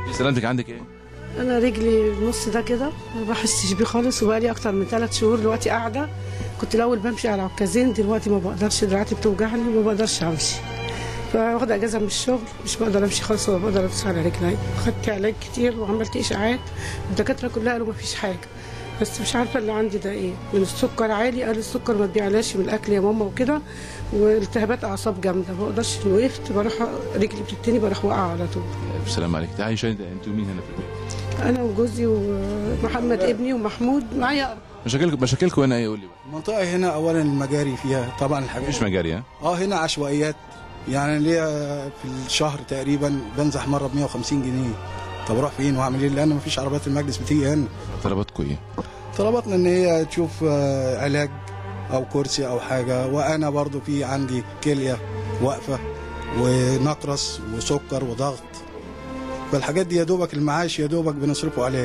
سلامتك عندك ايه؟ انا رجلي النص ده كده ما بحسش بيه خالص وبقالي اكتر من ثلاث شهور دلوقتي قاعده كنت الاول بمشي على عكازين دلوقتي ما بقدرش دراعتي بتوجعني وما بقدرش امشي فواخده اجازه من الشغل مش بقدر امشي خالص ولا بقدر ادوس على رجلي خدت علاج كتير وعملت اشاعات الدكاتره كلها قالوا ما فيش حاجه بس مش عارفه اللي عندي ده ايه من السكر عالي قال السكر ما بيعلاش من الاكل يا ماما وكده والتهابات اعصاب جامده ما بقدرش وقفت بروح رجلي بتتني بروح واقعه على طول الف سلام عليك تعالي شاهد انت ومين هنا في البيت؟ انا وجوزي ومحمد ابني ومحمود معايا مشاكلكم مشاكلكم هنا ايه قول لي بقى المنطقة هنا أولا المجاري فيها طبعا الحاجات مفيش مجاري ها؟ اه هنا عشوائيات يعني ليا في الشهر تقريبا بنزح مرة ب 150 جنيه طب اروح فين واعمل ايه لان مفيش عربيات المجلس بتيجي هنا طلباتكم ايه؟ طلباتنا ان هي تشوف آه، علاج او كرسي او حاجة وانا برضو في عندي كلية واقفة ونقرس وسكر وضغط فالحاجات دي يا دوبك المعاش يا دوبك بنصرفه علاج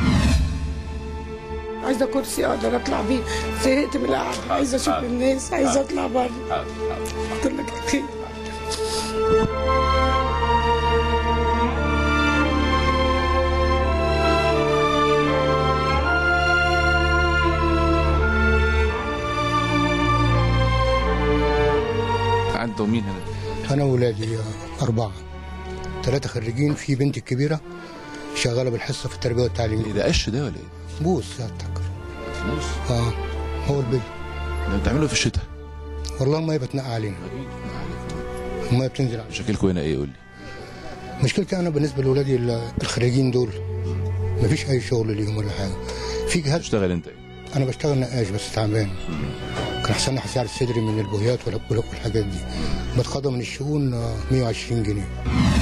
عايزه كرسي اقدر اطلع بيه زهقت من القعده عايزه اشوف الناس عايزه اطلع بره قلت لك خير عندكم مين هنا؟ أنا وولادي أربعة ثلاثة خريجين في بنتي الكبيرة شغالة بالحصة في التربية والتعليم ايه ده قش ده ولا ايه؟ بوس سيادتك فلوس اه هو البيت ده بتعملوا في الشتاء والله المية بتنقى علينا المية بتنزل علينا مشاكلكم هنا ايه قول لي؟ مشكلتي أنا بالنسبة لولادي ال- الخريجين دول مفيش أي شغل ليهم ولا حاجة في جهات تشتغل انت ايه؟ أنا بشتغل نقاش بس تعبان كان حصلنا حسار صدري من البويات والحاجات دي بتقاضى من الشؤون آه، 120 جنيه